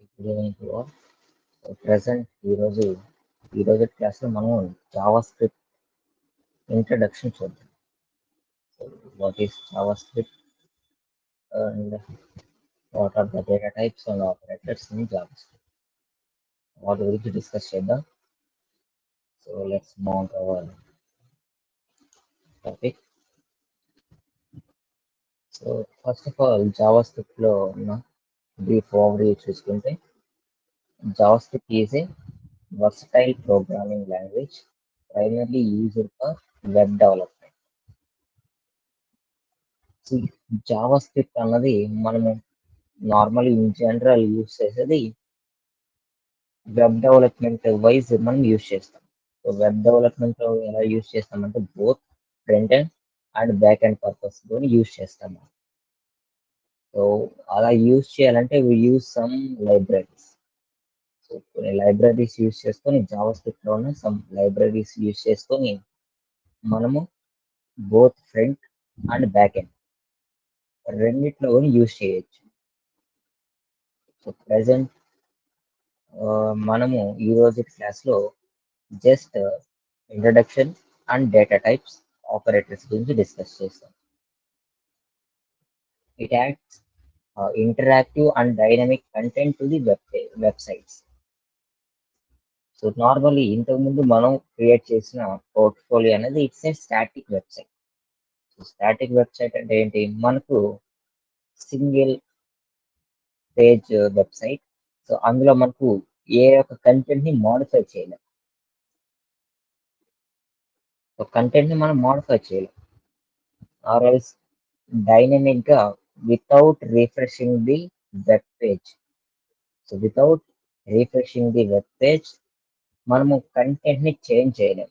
Good evening to all present ఈరోజు ఈరోజు క్లాస్లో మనం జావా స్క్రిప్ట్ ఇంట్రడక్షన్ చూద్దాం what is JavaScript and what are the data types and operators in JavaScript వాటి గురించి discuss చేద్దాం so let's mount our topic so first of all JavaScript ఉన్న brief over చూసుకుంటే JavaScript is a versatile programming language primarily used for web development. See, JavaScript అన్నది మనము normal in general use చేసేది web development wise మనం use చేస్తాం so web development లో ఎలా use చేస్తామంటే both front end and back end purpose తో use చేస్తాము సో అలా యూస్ చేయాలంటే we use some libraries so కొన్ని లైబ్రరీస్ యూస్ చేసుకొని జావా స్క్రిప్ట్ లో ఉన్న సమ్ లైబ్రరీస్ యూస్ చేసుకొని మనము both front and back end రెండిట్లో యూస్ చేయొచ్చు సో ప్రజెంట్ మనము ఈ రోజు క్లాస్ లో just introduction and data types operators గురించి డిస్కస్ చేస్తాం it acts interactive and dynamic content to the web websites so normally ఇంతకుముందు మనం క్రియేట్ చేసిన పోర్ట్ఫోలియో అనేది it's a static website so static website అంటే ఏంటి మనకు సింగిల్ పేజ్ వెబ్సైట్ సో అందులో మనకు ఏ ఒక్క కంటెంట్ ని మోడిఫై చేయలేం సో కంటెంట్ ని మనం మోడిఫై చేయలేం ఆర్ ఎల్స్ డైనమిక్ గా without refreshing the web page so without refreshing the web page మనము కంటెంట్ ని చేంజ్ చేయలేం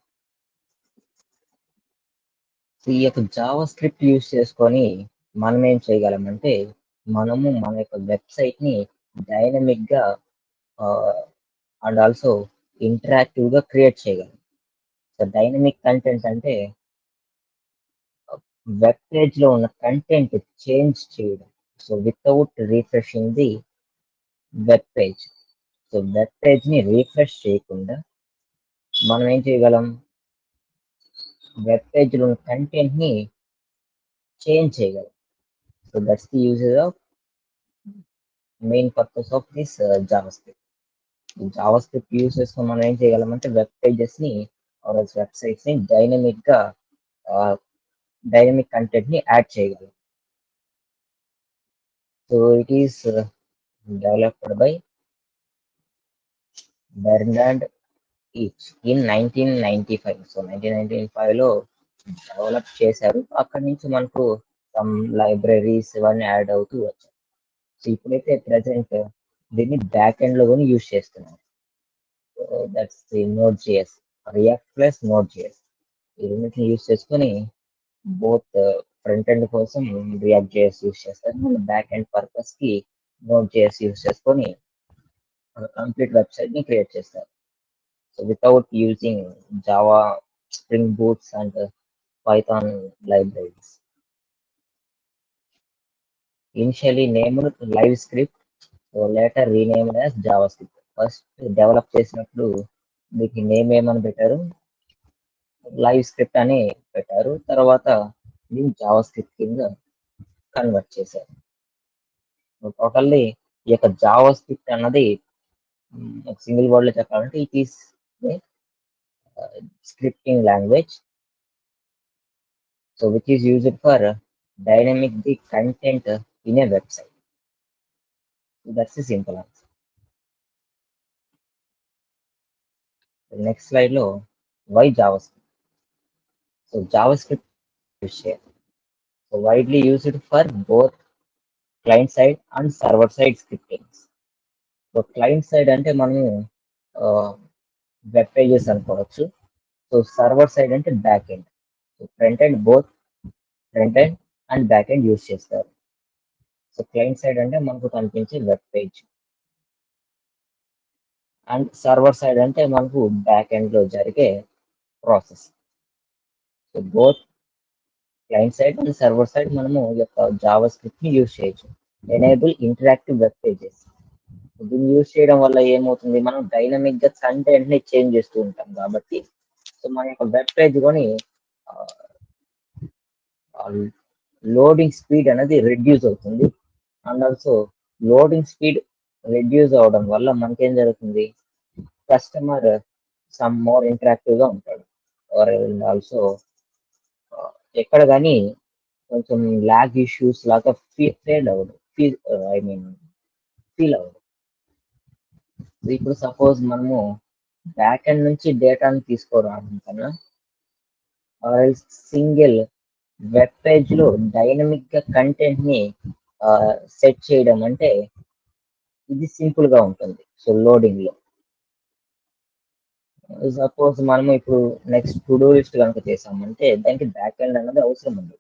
ఈ యొక్క జావా స్క్రిప్ట్ యూస్ చేసుకొని మనం ఏం చేయగలమంటే మనము మన యొక్క వెబ్సైట్ ని డైనమిక్ గా అండ్ ఆల్సో ఇంటరాక్టివ్ గా క్రియేట్ చేయగలం సో డైనమిక్ కంటెంట్ అంటే వెబ్ పేజ్ లో ఉన్న కంటెంట్ చేంజ్ చేయడం so without refreshing the web page so web page ని రీఫ్రెష్ చేయకుండా మనం ఏం చేయగలం వెబ్ పేజ్ లో కంటెంట్ ని చేంజ్ చేయగలం so that's the uses of main purpose of this JavaScript JavaScript use చేసుకుని మనం ఏం చేయగలం అంటే వెబ్ పేజెస్ ని వెబ్సైట్స్ ని డైనమిక్ గా డైనమిక్ కంటెంట్ ని యాడ్ చేయగలం so it is developed by Bernard Eich in nineteen ninety five so nineteen ninety five లో డెవలప్ చేశారు అక్కడి నుంచి మనకు సమ్ లైబ్రరీస్ ఇవన్నీ యాడ్ అవుతూ వచ్చాయి సో ఇప్పుడైతే ప్రెసెంట్ దీన్ని బ్యాక్ ఎండ్ లో కూడా యూజ్ చేస్తున్నారు that's the Node JS React plus Node JS ఈ రెండింటిని యూజ్ చేసుకొని బోత్ ఫ్రంట్ ఎండ్ కోసం రియాక్ట్ జేఎస్ యూజ్ చేస్తారు బ్యాక్ ఎండ్ పర్పస్ కి నోట్ జేఎస్ యూజ్ చేసుకొని కంప్లీట్ వెబ్సైట్ ని క్రియేట్ చేస్తారు so without using Java Spring Boots and Python libraries initially named Live Script so later renamed as JavaScript first develop చేసినప్పుడు దీనికి name ఏమని పెట్టారు live script అని పెట్టారు తర్వాత దీన్ని జావా స్క్రిప్ట్ కింద కన్వర్ట్ చేశారు టోటల్లీ ఈ యొక్క జావా స్క్రిప్ట్ అన్నది ఒక సింగిల్ వర్డ్ లో చెప్పాలంటే it is scripting language so which is used for dynamic the content in a website that's the simple answer next slide లో why JavaScript so JavaScript use చేయాలి so widely used for both client side and server side scriptings so client side అంటే మనము web pages అనుకోవచ్చు so server side అంటే back end so front end both front end and back end use చేస్తారు so client side అంటే మనకు కనిపించే web page and server side అంటే మనకు బ్యాక్ ఎండ్ లో జరిగే process so both client side and server side మనము ఈ యొక్క జావా స్క్రిప్ట్ ని యూజ్ చేయొచ్చు ఎనేబుల్ ఇంటరాక్టివ్ వెబ్ పేజెస్ దీన్ని యూజ్ చేయడం వల్ల ఏమవుతుంది మనం డైనమిక్ గా కంటెంట్ ని చేంజ్ చేస్తూ ఉంటాం కాబట్టి సో మన యొక్క వెబ్ పేజ్ కొని లోడింగ్ స్పీడ్ అనేది రెడ్యూస్ అవుతుంది and also loading speed reduce అవడం వల్ల మనకేం జరుగుతుంది కస్టమర్ సమ్ మోర్ ఇంటరాక్టివ్ గా ఉంటాడు ఆర్ ఆల్సో ఎక్కడ కానీ కొంచెం ల్యాగ్ ఇష్యూస్ లాగా ఫీల్ అవ్వదు ఫీల్ ఐ మీన్ ఫీల్ అవ్వదు ఇప్పుడు సపోజ్ మనము బ్యాక్ ఎండ్ నుంచి డేటాను తీసుకోవడం కన్నా సింగిల్ వెబ్ పేజ్ లో డైనమిక్ గా కంటెంట్ ని సెట్ చేయడం అంటే ఇది సింపుల్ గా ఉంటుంది సో లోడింగ్ లో సపోజ్ మనము ఇప్పుడు నెక్స్ట్ టు డూ లిస్ట్ కనుక చేసామంటే దానికి బ్యాక్ ఎండ్ అనేది అవసరం ఉంది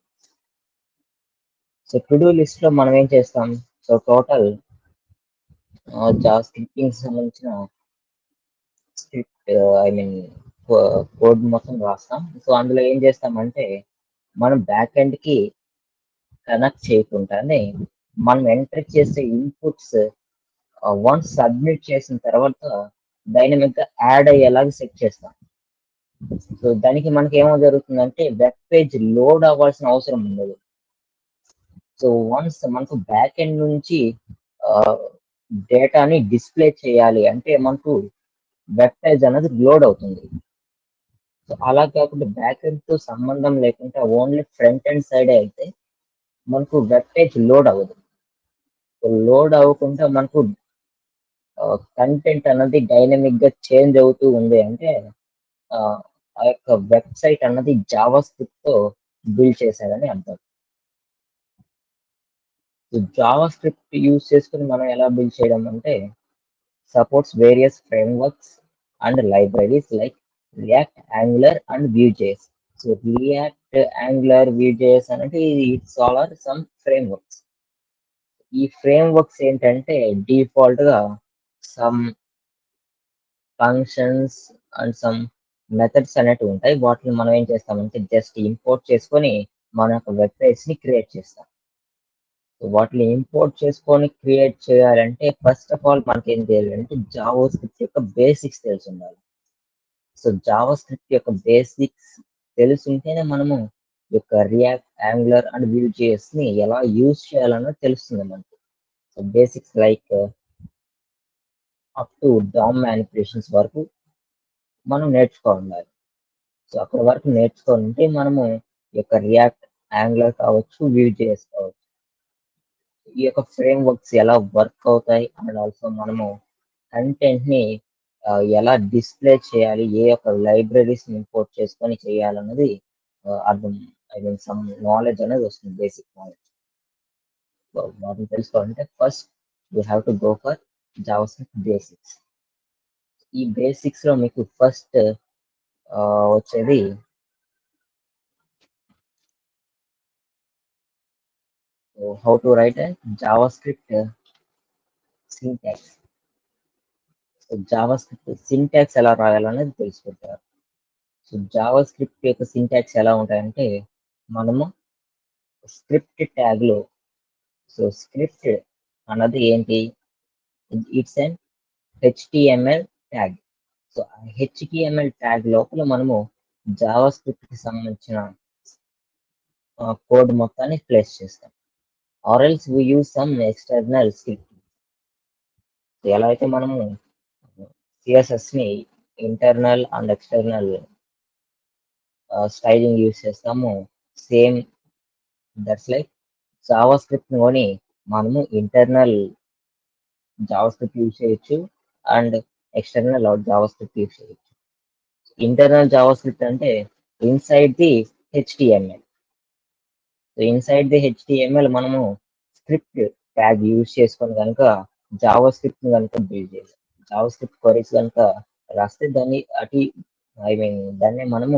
సో టు డూ లిస్ట్ లో మనం ఏం చేస్తాం సో టోటల్ జా స్క్రిప్టింగ్ సంబంధించిన స్క్రిప్ట్ ఐ మీన్ కోడ్ మొత్తం రాస్తాం సో అందులో ఏం చేస్తామంటే మనం బ్యాక్ ఎండ్ కి కనెక్ట్ చేయకుండానే మనం ఎంటర్ చేసే ఇన్పుట్స్ వన్స్ సబ్మిట్ చేసిన తర్వాత డైనమిక్ గా యాడ్ అయ్యేలాగా సెట్ చేస్తాం సో దానికి మనకి ఏమో జరుగుతుందంటే వెబ్ పేజ్ లోడ్ అవ్వాల్సిన అవసరం ఉండదు సో వన్స్ మనకు బ్యాక్ ఎండ్ నుంచి డేటాని డిస్ప్లే చేయాలి అంటే మనకు వెబ్ పేజ్ అనేది లోడ్ అవుతుంది సో అలా కాకుండా బ్యాక్ ఎండ్ తో సంబంధం లేకుండా ఓన్లీ ఫ్రంట్ ఎండ్ సైడ్ అయితే మనకు వెబ్ పేజ్ లోడ్ అవ్వదు లోడ్ అవ్వకుండా మనకు కంటెంట్ అన్నది డైనమిక్ గా చేంజ్ అవుతూ ఉంది అంటే ఆ యొక్క వెబ్సైట్ అన్నది జావా స్క్రిప్ట్ తో బిల్డ్ చేశారని అర్థం జావా స్క్రిప్ట్ యూజ్ చేసుకుని మనం ఎలా బిల్డ్ చేయడం అంటే supports various frameworks and libraries like React Angular and Vue JS so React Angular Vue JS అంటే it's all are some frameworks ఈ ఫ్రేమ్వర్క్స్ ఏంటంటే డిఫాల్ట్ గా some functions and some methods అనేవి ఉంటాయి వాటిని మనం ఏం చేస్తామంటే జస్ట్ ఇంపోర్ట్ చేసుకొని మన యొక్క వెబ్ పేజ్ ని క్రియేట్ చేస్తాం వాటిని ఇంపోర్ట్ చేసుకొని క్రియేట్ చేయాలంటే ఫస్ట్ ఆఫ్ ఆల్ మనకి ఏం చేయాలంటే జావో స్క్రిప్ట్ యొక్క బేసిక్స్ తెలిసి ఉండాలి సో జావా స్క్రిప్ట్ యొక్క బేసిక్స్ తెలుసుంటేనే మనము యొక్క React Angular and Vue JS ని ఎలా యూజ్ చేయాలన్నది తెలుస్తుంది మనకి so basics like up to DOM manipulations వరకు మనం నేర్చుకోవాలి సో అక్కడ వరకు నేర్చుకుంటే మనము ఈ యొక్క రియాక్ట్ యాంగులర్ కావచ్చు వ్యూ జేఎస్ కావచ్చు ఈ యొక్క ఫ్రేమ్ వర్క్స్ ఎలా వర్క్ అవుతాయి అండ్ ఆల్సో మనము కంటెంట్ ని ఎలా డిస్ప్లే చేయాలి ఏ యొక్క లైబ్రరీస్ ఇంపోర్ట్ చేసుకొని చేయాలన్నది అర్థం ఐ మీన్ సమ్ నాలెడ్జ్ అనేది వస్తుంది బేసిక్ నాలెడ్జ్ వాటిని తెలుసుకోవాలంటే first you have to go for JavaScript basics ఈ బేసిక్స్ లో మీకు ఫస్ట్ వచ్చేది how to write JavaScript syntax JavaScript syntax ఎలా రాయాలనేది తెలుసుకుంటారు సో జావా స్క్రిప్ట్ యొక్క సింటాక్స్ ఎలా ఉంటాయంటే మనము స్క్రిప్ట్ ట్యాగ్ లో సో స్క్రిప్ట్ అన్నది ఏంటి it's and HTML tag so HTML tag లోపల మనము జావా స్క్రిప్ట్ కి సంబంధించిన కోడ్ మొత్తాన్ని ప్లేస్ చేస్తాం or else we use some external script ఎలా అయితే మనము సిఎస్ఎస్ ని internal and external styling use చేస్తాము same that's like JavaScript కొని మనము ఇంటర్నల్ జావా స్క్రిప్ట్ యూజ్ చేయొచ్చు and external JavaScript use చేయొచ్చు ఇంటర్నల్ జావా స్క్రిప్ట్ అంటే inside the HTML so inside the HTML మనము స్క్రిప్ట్ ట్యాగ్ యూజ్ చేసుకొని కనుక JavaScript కనుక బిల్డ్ చేయాలి జావా స్క్రిప్ట్ క్వరీస్ కనుక రాస్తే దాన్ని అటు ఐ మీన్ దాన్ని మనము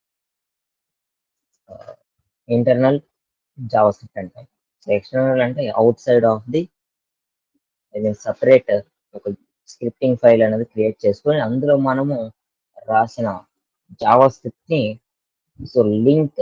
ఇంటర్నల్ జావా స్క్రిప్ట్ అంటాం సో ఎక్స్టర్నల్ అంటే outside of the I mean separate ఒక స్క్రిప్టింగ్ ఫైల్ అనేది క్రియేట్ చేసుకొని అందులో మనము రాసిన జావా స్క్రిప్ట్ ని సో లింక్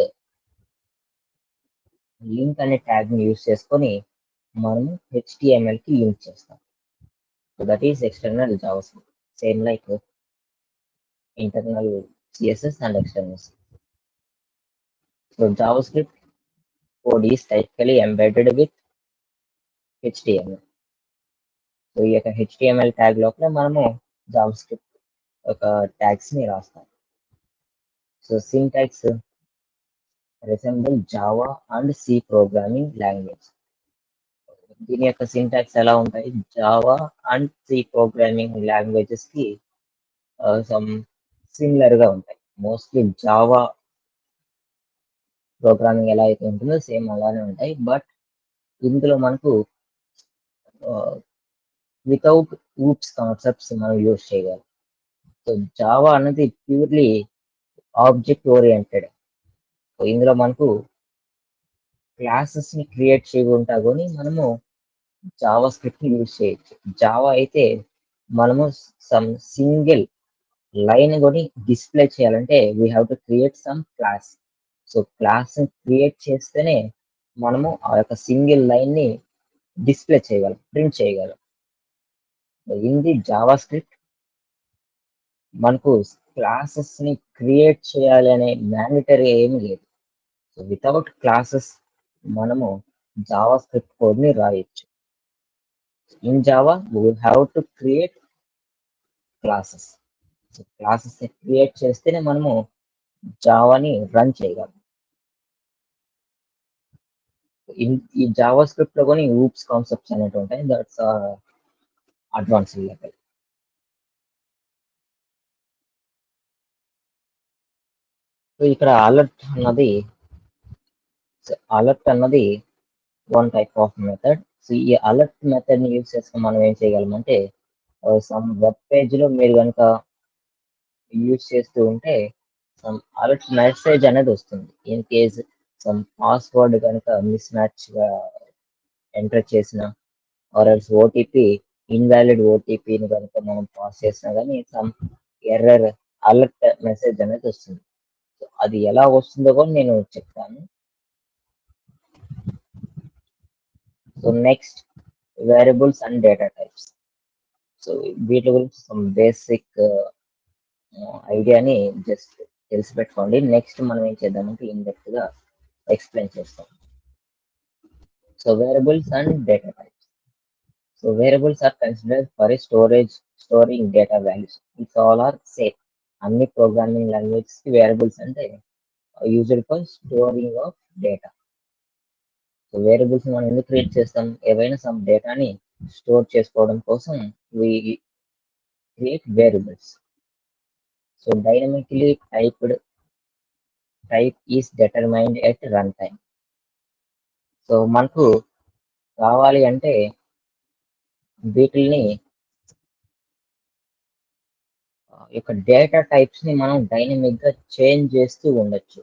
లింక్ అనే ట్యాగ్ ని యూజ్ చేసుకొని మనము హెచ్టిఎంఎల్ కి లింక్ చేస్తాం So that is external JavaScript. Same like uh, internal CSS and external. CSS. So JavaScript code is typically embedded with HTML. So ఈ యొక్క HTML tag లోపల మనము జావా స్క్రిప్ట్ ఒక ట్యాగ్స్ ని రాస్తాం so syntax resemble Java and C programming language దీని యొక్క syntax ఎలా ఉంటాయి Java and C programming languages కి సమ్ సిమిలర్ గా ఉంటాయి మోస్ట్లీ జావా ప్రోగ్రామింగ్ ఎలా అయితే ఉంటుందో సేమ్ అలానే ఉంటాయి బట్ ఇందులో మనకు వితౌట్ ఊప్స్ కాన్సెప్ట్స్ మనం యూజ్ చేయగలం సో జావా అనేది ప్యూర్లీ ఆబ్జెక్ట్ ఓరియంటెడ్ సో ఇందులో మనకు క్లాసెస్ ని క్రియేట్ చేయకుండా కానీ మనము జావా స్క్రిప్ట్ ని యూజ్ చేయొచ్చు జావా అయితే మనము సమ్ సింగిల్ లైన్ కొని డిస్ప్లే చేయాలంటే we have to create some class so class ని క్రియేట్ చేస్తేనే మనము ఆ యొక్క సింగిల్ లైన్ ని డిస్ప్లే చేయగలం ప్రింట్ చేయగలం ఇన్ ది జావా స్క్రిప్ట్ మనకు క్లాసెస్ ని క్రియేట్ చేయాలి అనే మ్యాండటరీ ఏమీ లేదు సో వితౌట్ క్లాసెస్ మనము జావా స్క్రిప్ట్ కోడ్ ని రాయొచ్చు in Java we have to create classes so classes ని క్రియేట్ చేస్తేనే మనము జావాని రన్ చేయగలం ఇన్- ఈ జావా స్క్రిప్ట్ లో కొన్ని ఊప్స్ కాన్సెప్ట్స్ అనేవి ఉంటాయి దట్స్ అడ్వాన్స్ లెవెల్ సో ఇక్కడ అలర్ట్ అన్నది అలర్ట్ అన్నది one type of method so ఈ అలర్ట్ మెథడ్ ని యూజ్ చేసుకుని మనం ఏం చేయగలమంటే సమ్ వెబ్ పేజ్ లో మీరు కనుక యూజ్ చేస్తూ ఉంటే సమ్ అలర్ట్ మెసేజ్ అనేది వస్తుంది ఇన్ కేస్ సమ్ పాస్వర్డ్ కనుక మిస్ మ్యాచ్ గా ఎంటర్ చేసిన ఆర్ ఎల్స్ ఓటీపీ ఇన్వాలిడ్ ఓటీపీని కనుక మనం పాస్ చేసినా కానీ సమ్ ఎర్రర్ అలర్ట్ మెసేజ్ అనేది వస్తుంది సో అది ఎలా వస్తుందో కూడా నేను చెప్తాను so next variables and data types so వీటి గురించి సమ్ బేసిక్ ఐడియాని జస్ట్ తెలిసి పెట్టుకోండి నెక్స్ట్ మనం ఏం చేద్దామంటే ఇండెక్ట్ గా ఎక్స్ప్లెయిన్ చేస్తాం so variables and data types so variables are considered for storage storing data values it's all are same అన్ని ప్రోగ్రామింగ్ లాంగ్వేజెస్ కి వేరియబుల్స్ అంటే used for storing of data so variables మనం ఎందుకు క్రియేట్ చేస్తాం ఏవైనా సమ్ డేటాని store చేసుకోవడం కోసం we create variables so dynamically typed type is determined at run time so మనకు కావాలి అంటే వీటిల్ని ఆ, యొక్క డేటా టైప్స్ ని మనం డైనమిక్ గా చేంజ్ చేస్తూ ఉండొచ్చు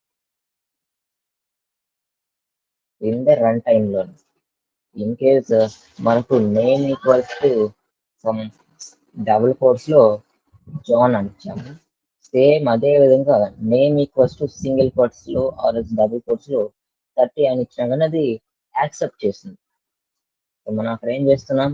ఇన్ ద రన్ టైమ్ లో ఇన్ కేస్ మనకు name equals to some double quotes లో జాన్ అంటాము సేమ్ అదే విధంగా name equals to single quotes లో ఆర్ డబుల్ కోర్స్ లో థర్టీ అని ఇచ్చినా కానీ అది యాక్సెప్ట్ చేస్తుంది సో మనం అక్కడ ఏం చేస్తున్నాం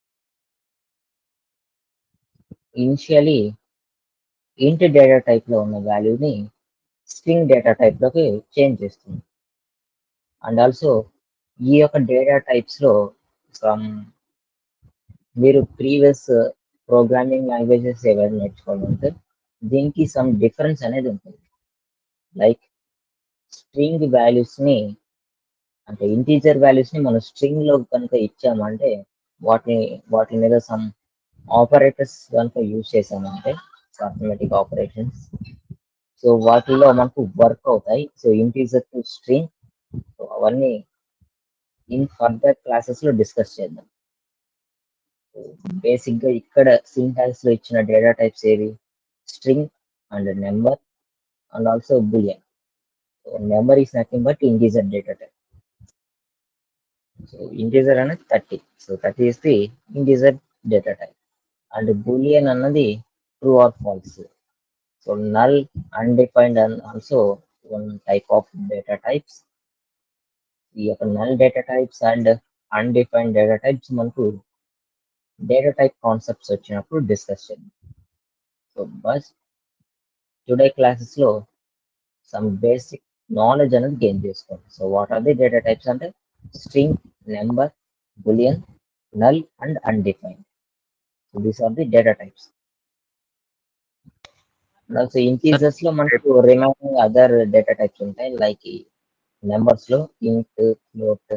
ఇనిషియలీ ఇంట్ డేటా టైప్ లో ఉన్న వాల్యూని స్ట్రింగ్ డేటా టైప్ లోకి చేంజ్ చేస్తుంది అండ్ ఆల్సో ఈ యొక్క డేటా టైప్స్ లో ఫ్రమ్ మీరు ప్రీవియస్ ప్రోగ్రామింగ్ లాంగ్వేజెస్ ఏవైనా నేర్చుకోవాలి ఉంటే దీనికి సమ్ డిఫరెన్స్ అనేది ఉంటుంది లైక్ స్ట్రింగ్ వాల్యూస్ ని అంటే ఇంటీజర్ వాల్యూస్ ని మనం స్ట్రింగ్ లో కనుక ఇచ్చామంటే వాటిని వాటి మీద సమ్ ఆపరేటర్స్ కనుక యూజ్ చేసామంటే అథమెటిక్ ఆపరేషన్స్ సో వాటిల్లో మనకు వర్క్ అవుతాయి so integer to string so అవన్నీ ఇన్ ఫర్దర్ క్లాసెస్ లో డిస్కస్ చేద్దాం బేసిక్ గా ఇక్కడ సింటాక్స్ లో ఇచ్చిన డేటా టైప్స్ ఏవి string and number and also boolean so number is nothing but integer data type so integer అనేది thirty so thirty is the integer data type and boolean అన్నది true or false so null undefined and also one type of data types ఈ యొక్క null data types and undefined data types మనకు data type concepts వచ్చినప్పుడు discuss చేద్దాం so బస్ today classes లో some basic knowledge అనేది gain చేసుకోండి so what are the data types అంటే string number boolean null and undefine so these are the data types also integers లో మనకు remaining other data types ఉంటాయి like numbers లో int float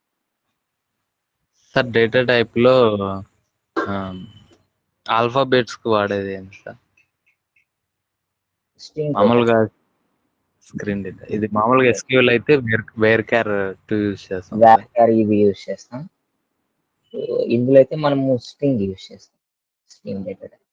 sir data type లో alphabets కు వాడేది ఏంటి sir string మామూలుగా స్క్రీన్ డేటా ఇది మామూలుగా ఎస్క్యూఎల్ అయితే var varchar two use చేస్తాం సార్. వ్యాక్యార్ ఇవి యూజ్ చేస్తాం సో ఇందులో అయితే మనము స్ట్రింగ్ యూజ్ చేస్తాం స్ట్రింగ్ డేటా టైప్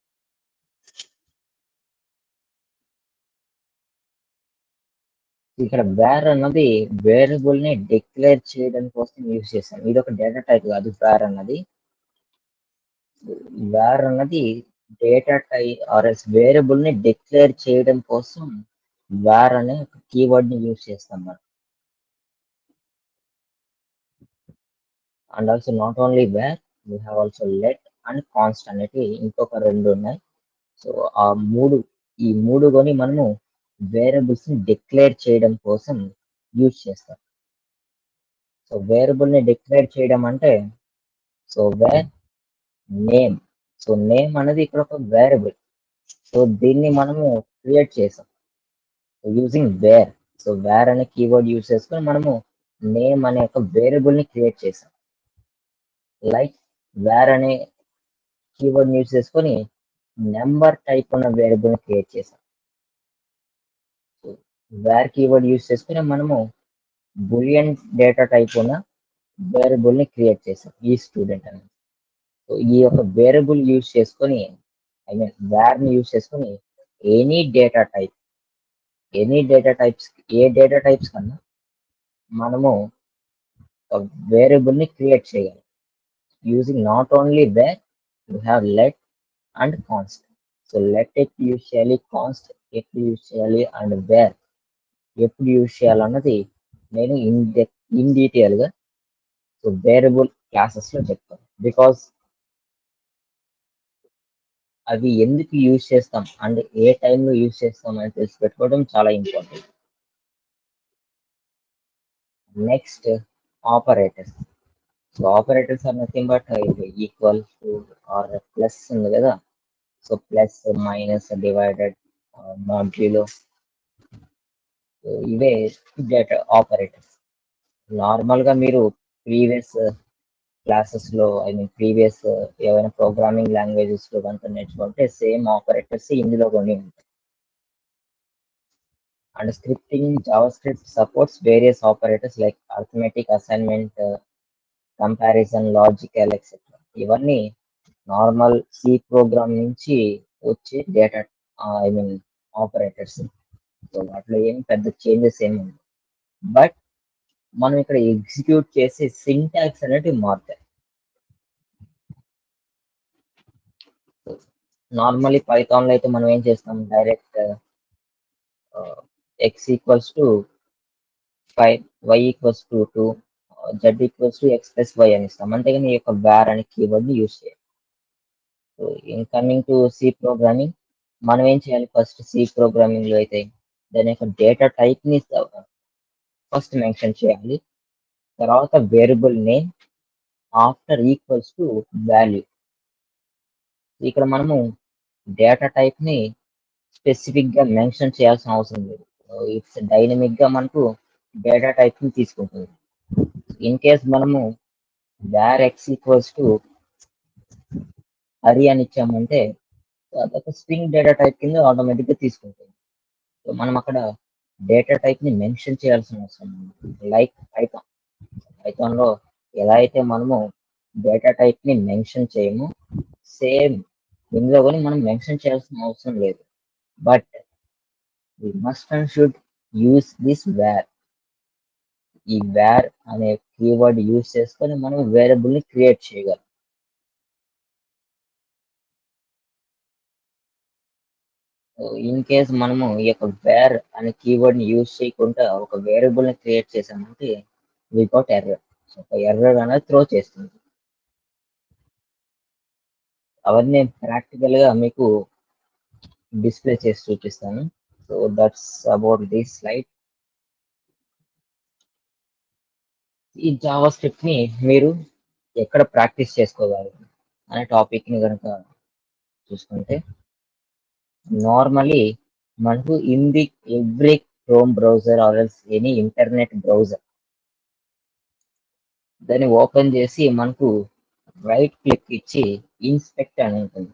ఇక్కడ వేర్ అన్నది వేరియబుల్ ని డిక్లేర్ చేయడం కోసం యూజ్ చేస్తాం ఇది ఒక డేటా టైప్ కాదు వేర్ అన్నది వేర్ అన్నది డేటా టైప్ ఆర్ఎస్ వేరియబుల్ ని డిక్లేర్ చేయడం కోసం వేర్ అనే ఒక కీవర్డ్ ని యూజ్ చేస్తాం మనం and also not only var we have also let and const అనేవి ఇంకొక రెండు ఉన్నాయి సో ఆ మూడు ఈ మూడు కొని మనము వేరియబుల్స్ ని డిక్లేర్ చేయడం కోసం యూజ్ చేస్తాం సో వేరియబుల్ ని డిక్లేర్ చేయడం అంటే so var name so name అనేది ఇక్కడ ఒక వేరియబుల్ సో దీన్ని మనము క్రియేట్ చేసాం యూజింగ్ వేర్ సో వేర్ అనే కీవర్డ్ యూజ్ చేసుకొని మనము నేమ్ అనే ఒక వేరియబుల్ ని క్రియేట్ చేసాం లైక్ వేర్ అనే కీవర్డ్ యూజ్ చేసుకొని నెంబర్ టైప్ ఉన్న వేరియబుల్ ని క్రియేట్ చేసాం వేర్ కీవర్డ్ యూజ్ చేసుకుని మనము బులియన్ డేటా టైప్ ఉన్న వేరియబుల్ ని క్రియేట్ చేసాం ఈ స్టూడెంట్ అనేది సో ఈ యొక్క వేరియబుల్ యూజ్ చేసుకొని ఐ మీన్ వేర్ ని యూజ్ చేసుకొని any data type any data types ఏ డేటా టైప్స్ కన్నా మనము ఒక వేరియబుల్ ని క్రియేట్ చేయాలి using not only var you have let and const so let ఎప్పుడు యూజ్ చేయాలి కాన్స్ట్ ఎప్పుడు యూజ్ చేయాలి అండ్ వేర్ ఎప్పుడు యూజ్ చేయాలన్నది నేను ఇన్ ఇన్ డీటెయిల్ గా సో వేరియబుల్ క్లాసెస్ లో చెప్తాను బికాస్ అవి ఎందుకు యూజ్ చేస్తాం అండ్ ఏ టైంలో యూజ్ చేస్తాం అని తెలిసి పెట్టుకోవడం చాలా important next operators so operators are nothing but equal to or plus ఉంది కదా so plus minus divided modulo ఇవే డేటా ఆపరేటర్స్ నార్మల్ గా మీరు ప్రీవియస్ క్లాసెస్ లో ఐ మీన్ ప్రీవియస్ ఏవైనా ప్రోగ్రామింగ్ లాంగ్వేజెస్ లో కనుక నేర్చుకుంటే సేమ్ ఆపరేటర్స్ ఇందులో కొన్ని ఉంటాయి and scripting JavaScript supports various operators like arithmetic assignment comparison logical etcetera ఇవన్నీ నార్మల్ సి ప్రోగ్రామ్ నుంచి వచ్చే data I mean operators so వాటిలో ఏం పెద్ద చేంజెస్ ఏమి ఉండవు బట్ మనం ఇక్కడ ఎగ్జిక్యూట్ చేసే సింటాక్స్ అనేటివి మారుతాయి నార్మల్లీ పైథాన్ లో అయితే మనం ఏం చేస్తాం direct x equals to five y equals to two z equals to x plus y అని ఇస్తాం అంతేగాని ఈ యొక్క వేర్ అనే కీవర్డ్ ని యూజ్ చేయాలి so in coming to C programming మనం ఏం చేయాలి ఫస్ట్ సి ప్రోగ్రామింగ్ లో అయితే దాని యొక్క డేటా టైప్ ని ఫస్ట్ మెన్షన్ చేయాలి తర్వాత variable name after equals to value ఇక్కడ మనము డేటా టైప్ ని స్పెసిఫిక్ గా మెన్షన్ చేయాల్సిన అవసరం లేదు ఇట్స్ డైనమిక్ గా మనకు డేటా టైప్ ని తీసుకుంటుంది ఇన్ కేస్ మనము var x equals to Hari అని ఇచ్చామంటే అదొక స్ట్రింగ్ డేటా టైప్ కింద ఆటోమేటిక్ గా తీసుకుంటుంది సో మనం అక్కడ డేటా టైప్ ని మెన్షన్ చేయాల్సిన అవసరం లైక్ పైథాన్ పైథాన్ లో ఎలా అయితే మనము డేటా టైప్ ని మెన్షన్ చేయము సేమ్ ఇందులో కూడా మనం మెన్షన్ చేయాల్సిన అవసరం లేదు but we must and should use this var ఈ వేర్ అనే కీవర్డ్ యూస్ చేసుకొని మనం వేరియబుల్ ని క్రియేట్ చేయగలం ఇన్ కేస్ మనము ఈ యొక్క వేర్ అనే కీవర్డ్ ని యూజ్ చేయకుండా ఒక వేరియబుల్ ని క్రియేట్ చేసామంటే వితౌట్ ఎర్రర్ సో ఒక ఎర్రర్ అనేది త్రో చేస్తుంది అవన్నీ ప్రాక్టికల్ గా మీకు డిస్ప్లే చేసి చూపిస్తాను so that's about this slide ఈ జావా స్క్రిప్ట్ ని మీరు ఎక్కడ ప్రాక్టీస్ చేసుకోగలరు అనే టాపిక్ ని కనుక చూసుకుంటే నార్మలీ మనకు in the every Chrome browser or else any internet browser దాన్ని ఓపెన్ చేసి మనకు రైట్ క్లిక్ ఇచ్చి ఇన్స్పెక్ట్ అని ఉంటుంది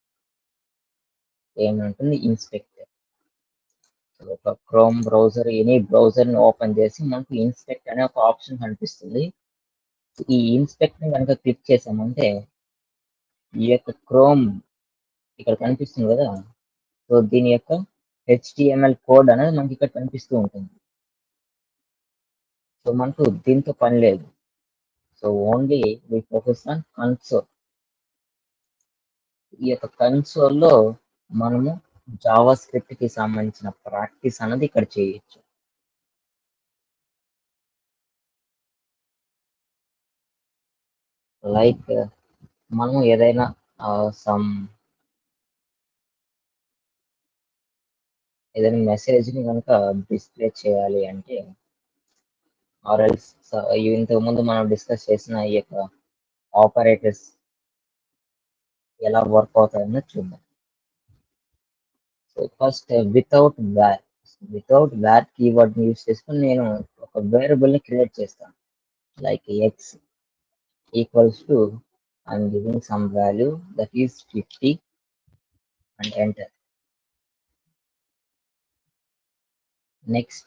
ఏమంటుంది ఇన్స్పెక్ట్ ఒక క్రోమ్ బ్రౌజర్ ఎనీ బ్రౌజర్ ని ఓపెన్ చేసి మనకు ఇన్స్పెక్ట్ అనే ఒక ఆప్షన్ కనిపిస్తుంది ఈ ఇన్స్పెక్ట్ ని కనుక క్లిక్ చేసామంటే ఈ యొక్క క్రోమ్ ఇక్కడ కనిపిస్తుంది కదా సో దీని యొక్క హెచ్టిఎంఎల్ కోడ్ అనేది మనకి ఇక్కడ కనిపిస్తూ ఉంటుంది సో మనకు దీంతో పని లేదు so only we focus on console ఈ యొక్క కన్సోల్ లో మనము జావా స్క్రిప్ట్ కి సంబంధించిన ప్రాక్టీస్ అనేది ఇక్కడ చేయొచ్చు లైక్ మనము ఏదైనా సమ్ ఏదైనా మెసేజ్ ని కనుక డిస్ప్లే చేయాలి అంటే ఆర్ ఎల్స్ ఇంతకు ముందు మనం డిస్కస్ చేసిన ఈ యొక్క ఆపరేటర్స్ ఎలా వర్క్ అవుతాయని చూద్దాం so first without var without var keyword ని యూస్ చేసుకుని నేను ఒక వేరియబుల్ ని క్రియేట్ చేస్తాను like x equals to I'm giving some value that is fifty and enter next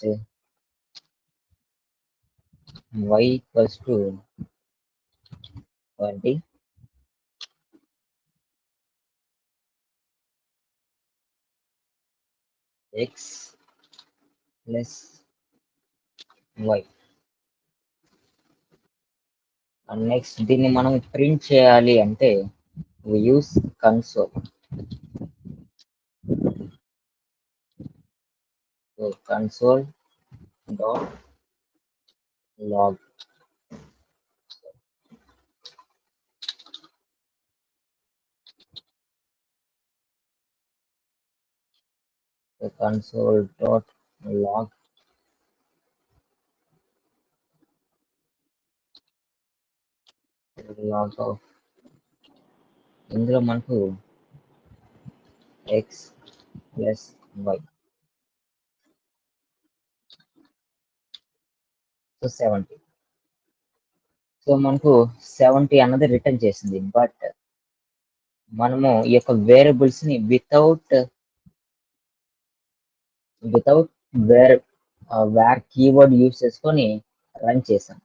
y equals to 20 x plus y and next దీన్ని మనం print చేయాలి అంటే use console so console dot log the console dot log log of ఇందులో మనకు x plus y so seventy so మనకు seventy అన్నది return చేసింది but మనము ఈ యొక్క వేరియబుల్స్ ని without without var var keyword use చేసుకొని రన్ చేసాం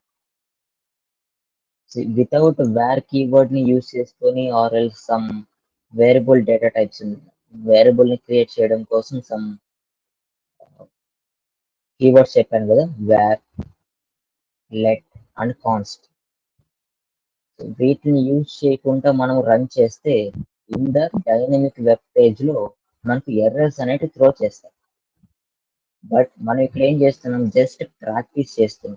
వితౌట్ వేర్ కీవర్డ్ ని యూస్ చేసుకొని or else some variable data types variable ని క్రియేట్ చేయడం కోసం సమ్ కీవర్డ్స్ చెప్పాను కదా వేర్ లెట్ అండ్ కాన్స్ట్ వీటిని యూజ్ చేయకుండా మనం రన్ చేస్తే in the dynamic web page లో మనకు ఎర్రర్స్ అనేవి త్రో చేస్తాయి బట్ మనం ఇక్కడ ఏం చేస్తున్నాం జస్ట్ ప్రాక్టీస్ చేస్తున్నాం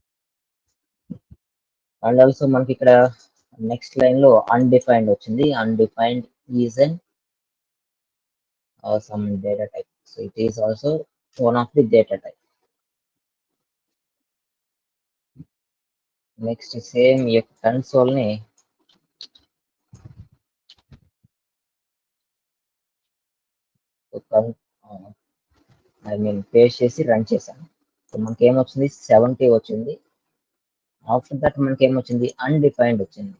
అండ్ ఆల్సో మనకి ఇక్కడ నెక్స్ట్ లైన్ లో అన్డిఫైన్డ్ వచ్చింది undefined is an some data type so it is also one of the data type next same ఈ యొక్క కన్సోల్ ని ఐ మీన్ పేస్ట్ చేసి రన్ చేశాను సో మనకి ఏమొచ్చింది సెవెంటీ వచ్చింది ఆఫ్టర్ దట్ మనకి ఏమొచ్చింది అన్డిఫైన్డ్ వచ్చింది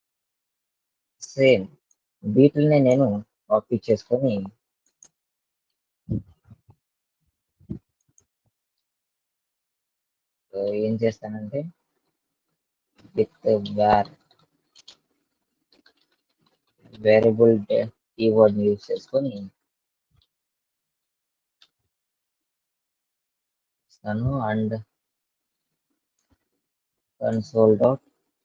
సేమ్ వీటిని నేను కాపీ చేసుకొని సో ఏం చేస్తానంటే with var variable keyword use చేసుకొని ఇస్తాను అండ్ కన్సోల్ డాట్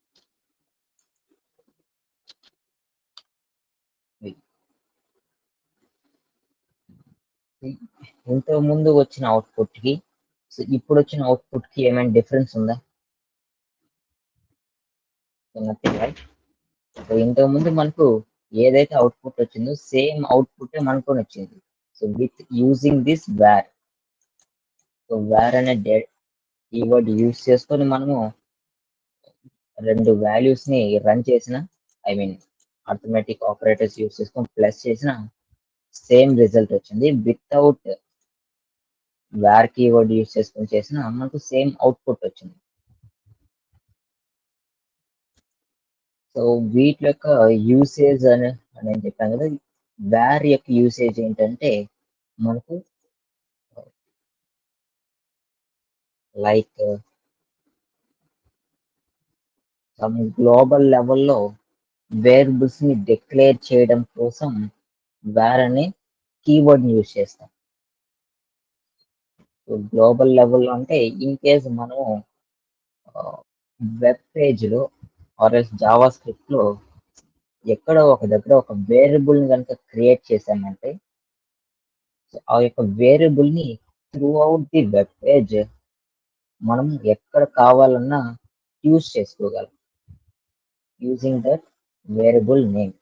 ఇంతకు ముందు వచ్చిన అవుట్పుట్ కి సో ఇప్పుడు వచ్చిన అవుట్పుట్ కి ఏమైనా డిఫరెన్స్ ఉందా నథింగ్ రైట్ సో ఇంతకు ముందు మనకు ఏదైతే అవుట్పుట్ వచ్చిందో సేమ్ అవుట్పుట్ మనకు వచ్చింది so with using this var so var అనే కీవర్డ్ యూజ్ చేసుకొని మనము రెండు వాల్యూస్ ని రన్ చేసిన I mean arithmetic operators use చేసుకొని ప్లస్ చేసిన సేమ్ రిజల్ట్ వచ్చింది వితౌట్ వేర్ కీవర్డ్ యూజ్ చేసుకొని చేసిన మనకు సేమ్ అవుట్పుట్ వచ్చింది సో వీటి యొక్క యూసేజ్ అని అని నేను చెప్పాను కదా వేర్ యొక్క యూసేజ్ ఏంటంటే మనకు లైక్ సమ్ గ్లోబల్ లెవెల్లో వేరియబుల్స్ ని డిక్లేర్ చేయడం కోసం వేర్ అనే కీవర్డ్ యూజ్ చేస్తాం గ్లోబల్ లెవెల్లో అంటే ఇన్ కేస్ మనము వెబ్ పేజ్ లో ఆర్ ఎస్ జావా స్క్రిప్ట్ లో ఎక్కడో ఒక దగ్గర ఒక వేరియబుల్ ని కనుక క్రియేట్ చేసామంటే so ఆ యొక్క వేరియబుల్ ని throughout the web page మనం ఎక్కడ కావాలన్నా యూజ్ చేసుకోగలం using that variable name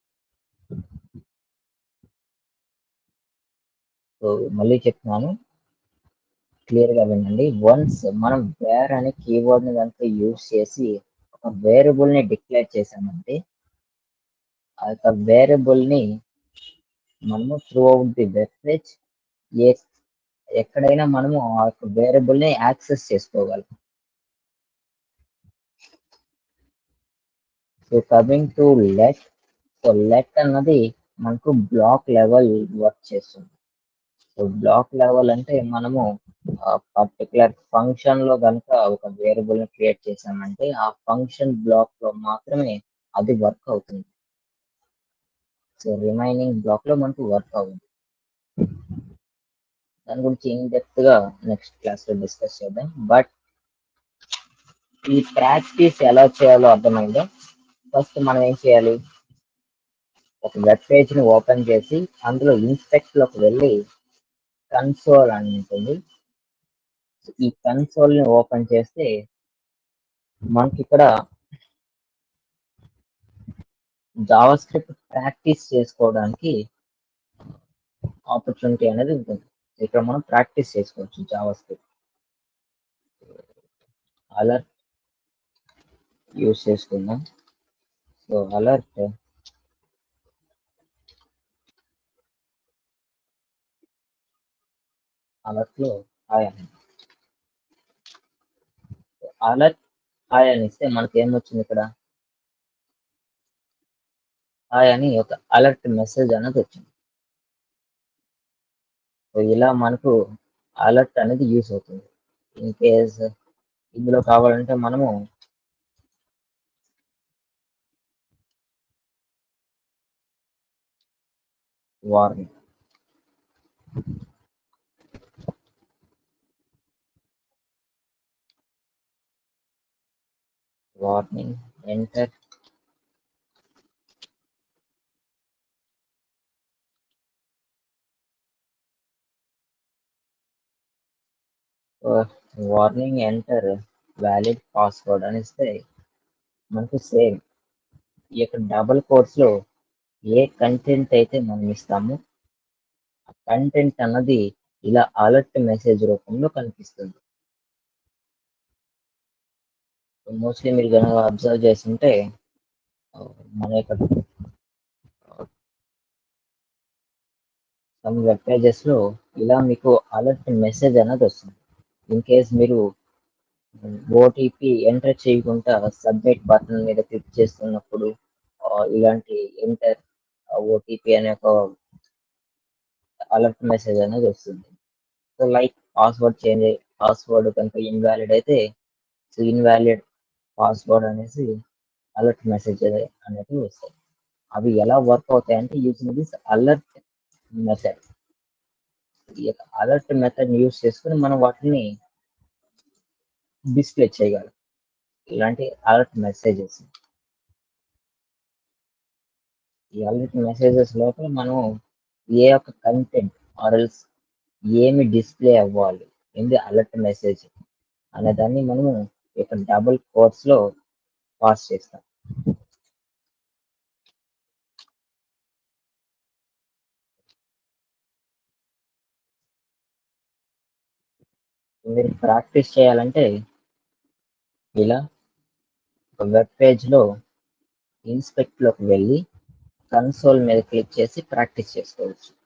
so మళ్ళీ చెప్తున్నాను క్లియర్ గా వినండి వన్స్ మనం వేర్ అనే కీవర్డ్ ని కనుక యూజ్ చేసి ఒక వేరియబుల్ ని డిక్లేర్ చేసామంటే ఆ యొక్క వేరియబుల్ ని మనము throughout the web page ఏ ఎక్కడైనా మనము ఆ యొక్క వేరియబుల్ ని యాక్సెస్ చేసుకోగలం so coming to let so let అన్నది మనకు బ్లాక్ లెవెల్ వర్క్ చేస్తుంది సో బ్లాక్ లెవెల్ అంటే మనము పర్టికులర్ ఫంక్షన్ లో కనుక ఒక వేరియబుల్ ని క్రియేట్ చేసామంటే ఆ ఫంక్షన్ బ్లాక్ లో మాత్రమే అది వర్క్ అవుతుంది సో రిమైనింగ్ బ్లాక్ లో మనకు వర్క్ అవుతుంది దాని గురించి ఇన్ డెప్త్ గా నెక్స్ట్ క్లాస్ లో డిస్కస్ చేద్దాం బట్ ఈ ప్రాక్టీస్ ఎలా చేయాలో అర్థమైందో ఫస్ట్ మనం ఏం చేయాలి ఒక వెబ్ పేజ్ ని ఓపెన్ చేసి అందులో ఇన్స్పెక్ట్ లోకి వెళ్ళి కన్సోల్ అని ఉంటుంది ఈ కన్సోల్ ని ఓపెన్ చేస్తే మనకి ఇక్కడ జావా స్క్రిప్ట్ ప్రాక్టీస్ చేసుకోవడానికి ఆపర్చునిటీ అనేది ఉంటుంది ఇక్కడ మనం ప్రాక్టీస్ చేసుకోవచ్చు జావా స్క్రిప్ట్ అలర్ట్ యూస్ చేసుకుందాం సో అలర్ట్ అలర్ట్ లో హాయ్ అని అలర్ట్ హాయ్ అని ఇస్తే మనకి ఏమొచ్చింది ఇక్కడ హాయ్ అని ఒక అలర్ట్ మెసేజ్ అనేది వచ్చింది సో ఇలా మనకు అలర్ట్ అనేది యూస్ అవుతుంది ఇన్ కేస్ ఇందులో కావాలంటే మనము warning warning enter warning enter valid password అని ఇస్తే మనకు సేమ్ ఈ యొక్క డబుల్ కోర్స్ లో ఏ కంటెంట్ అయితే మనం ఇస్తామో ఆ కంటెంట్ అన్నది ఇలా అలర్ట్ మెసేజ్ రూపంలో కనిపిస్తుంది మోస్ట్లీ మీరు కనుక అబ్జర్వ్ చేస్తుంటే ఆ, మన యొక్క సమ్ వెబ్ పేజెస్ లో ఇలా మీకు అలర్ట్ మెసేజ్ అనేది వస్తుంది ఇన్ కేస్ మీరు ఓటీపీ ఎంటర్ చేయకుండా సబ్మిట్ బటన్ మీద క్లిక్ చేస్తున్నప్పుడు ఆ, ఇలాంటి ఎంటర్ ఓటీపీ అనే ఒక అలర్ట్ మెసేజ్ అనేది వస్తుంది so like password change password కనుక ఇన్వాలిడ్ అయితే సో ఇన్వాలిడ్ పాస్వర్డ్ అనేసి అలర్ట్ మెసేజ్ అనేది వస్తాయి అవి ఎలా వర్క్ అవుతాయి అంటే యూజింగ్ దిస్ అలర్ట్ మెథడ్ ఈ యొక్క అలర్ట్ మెథడ్ యూజ్ చేసుకుని మనం వాటిని డిస్ప్లే చేయగలం ఇలాంటి అలర్ట్ మెసేజెస్ ఈ అలర్ట్ మెసేజెస్ లోపల మనం ఏ యొక్క కంటెంట్ ఆర్ఎల్స్ ఏమి డిస్ప్లే అవ్వాలి ఏంది అలర్ట్ మెసేజ్ అనే దాన్ని మనము ఈ యొక్క డబుల్ కోర్స్ లో పాస్ చేస్తాం మీరు ప్రాక్టీస్ చేయాలంటే ఇలా ఒక వెబ్ పేజ్లో ఇన్స్పెక్ట్లోకి వెళ్ళి కన్సోల్ మీద క్లిక్ చేసి ప్రాక్టీస్ చేసుకోవచ్చు